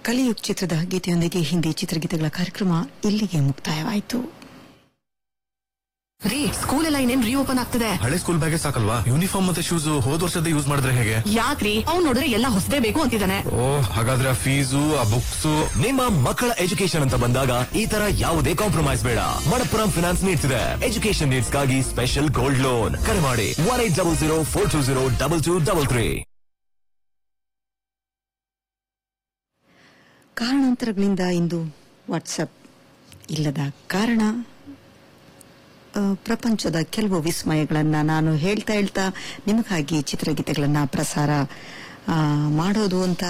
ಕಲಿಯುಗ್ ಚಿತ್ರದ ಗೀತೆಯೊಂದಿಗೆ ಹಿಂದಿ ಚಿತ್ರಗೀತೆಗಳ ಕಾರ್ಯಕ್ರಮ ಇಲ್ಲಿಗೆ ಮುಕ್ತಾಯವಾಯಿತು ರೀ ಸ್ಕೂಲ್ ಎಲ್ಲ ಇನ್ನೇನ್ ರೀಓಪನ್ ಆಗ್ತದೆ ಹಳೆ ಸ್ಕೂಲ್ ಬ್ಯಾಗೆ ಸಾಕಲ್ವಾ ಯೂನಿಫಾರ್ಮ್ ಮತ್ತೆ ಶೂಸ್ ಹೋದ್ ವರ್ಷದ ಯೂಸ್ ಮಾಡಿದ್ರೆ ಹೇಗೆ ಯಾಕ್ರಿ ಅವ್ನ್ ನೋಡಿದ್ರೆ ಎಲ್ಲ ಹೊಸದೇ ಬೇಕು ಅಂತಿದ್ದಾನೆ ಓ ಹಾಗಾದ್ರೆ ಆ ಫೀಸು ಆ ಬುಕ್ಸ್ ನಿಮ್ಮ ಮಕ್ಕಳ ಎಜುಕೇಶನ್ ಅಂತ ಬಂದಾಗ ಈ ತರ ಯಾವುದೇ ಕಾಂಪ್ರಮೈಸ್ ಬೇಡ ಮಣಪ್ಪುರಂ ಫಿನಾನ್ಸ್ ನೀಡ್ತಿದೆ ಎಜುಕೇಶನ್ ನೀಡ್ಸ್ ಗಾಗಿ ಸ್ಪೆಷಲ್ ಗೋಲ್ಡ್ ಲೋನ್ ಕರೆ ಮಾಡಿ one eight double zero four two zero double two double three ಕಾರಣಾಂತರಗಳಿಂದ ಇಂದು ವಾಟ್ಸಪ್ ಇಲ್ಲದ ಕಾರಣ ಆ, ಪ್ರಪಂಚದ ಕೆಲವು ವಿಸ್ಮಯಗಳನ್ನು ನಾನು ಹೇಳ್ತಾ ಹೇಳ್ತಾ ನಿಮಗಾಗಿ ಚಿತ್ರಗೀತೆಗಳನ್ನು ಪ್ರಸಾರ ಆ, ಮಾಡೋದು ಅಂತ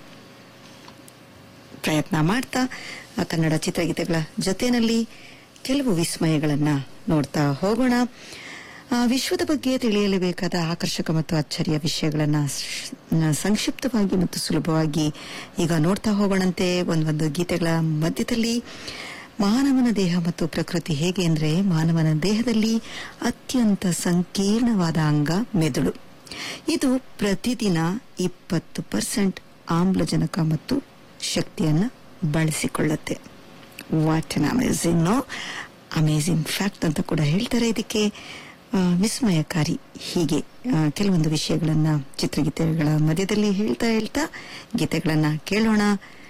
ಪ್ರಯತ್ನ ಮಾಡ್ತಾ ಆ ಕನ್ನಡ ಚಿತ್ರಗೀತೆಗಳ ಜೊತೆಯಲ್ಲಿ ಕೆಲವು ವಿಸ್ಮಯಗಳನ್ನು ನೋಡ್ತಾ ಹೋಗೋಣ ಆ, ವಿಶ್ವದ ಬಗ್ಗೆ ತಿಳಿಯಲೇಬೇಕಾದ ಆಕರ್ಷಕ ಮತ್ತು ಅಚ್ಚರಿಯ ವಿಷಯಗಳನ್ನು ಸಂಕ್ಷಿಪ್ತವಾಗಿ ಮತ್ತು ಸುಲಭವಾಗಿ ಈಗ ನೋಡ್ತಾ ಹೋಗೋಣಂತೆ ಒಂದೊಂದು ಗೀತೆಗಳ ಮಧ್ಯದಲ್ಲಿ ಮಾನವನ ದೇಹ ಮತ್ತು ಪ್ರಕೃತಿ ಹೇಗೆ ಅಂದರೆ ಮಾನವನ ದೇಹದಲ್ಲಿ ಅತ್ಯಂತ ಸಂಕೀರ್ಣವಾದ ಅಂಗ ಮೆದುಳು ಇದು ಪ್ರತಿದಿನ ಇಪ್ಪತ್ತು ಪರ್ಸೆಂಟ್ ಆಮ್ಲಜನಕ ಮತ್ತು ಶಕ್ತಿಯನ್ನು ಬಳಸಿಕೊಳ್ಳುತ್ತೆ what an amazing no amazing fact ಅಂತ ಕೂಡ ಹೇಳ್ತಾರೆ ಇದಕ್ಕೆ ಆ, ವಿಸ್ಮಯಕಾರಿ ಹೀಗೆ ಆ, ಕೆಲವೊಂದು ವಿಷಯಗಳನ್ನ ಚಿತ್ರಗೀತೆಗಳ ಮಧ್ಯದಲ್ಲಿ ಹೇಳ್ತಾ ಹೇಳ್ತಾ ಗೀತೆಗಳನ್ನ ಕೇಳೋಣ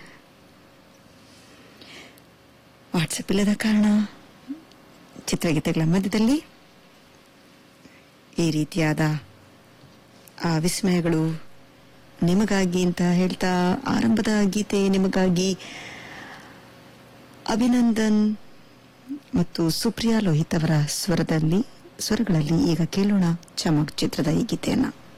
ವಾಟ್ಸಪ್ ಇಲ್ಲದ ಕಾರಣ ಚಿತ್ರಗೀತೆಗಳ ಮಧ್ಯದಲ್ಲಿ ಈ ರೀತಿಯಾದ ಆ ವಿಸ್ಮಯಗಳು ನಿಮಗಾಗಿ ಅಂತ ಹೇಳ್ತಾ ಆರಂಭದ ಗೀತೆ ನಿಮಗಾಗಿ ಅಭಿನಂದನ್ ಮತ್ತು ಸುಪ್ರಿಯಾ ಲೋಹಿತ್ ಅವರ ಸ್ವರದಲ್ಲಿ ಸ್ವರಗಳಲ್ಲಿ ಈಗ ಕೇಳೋಣ ಚಮಕ್ ಚಿತ್ರದ ಈ ಗೀತೆಯನ್ನ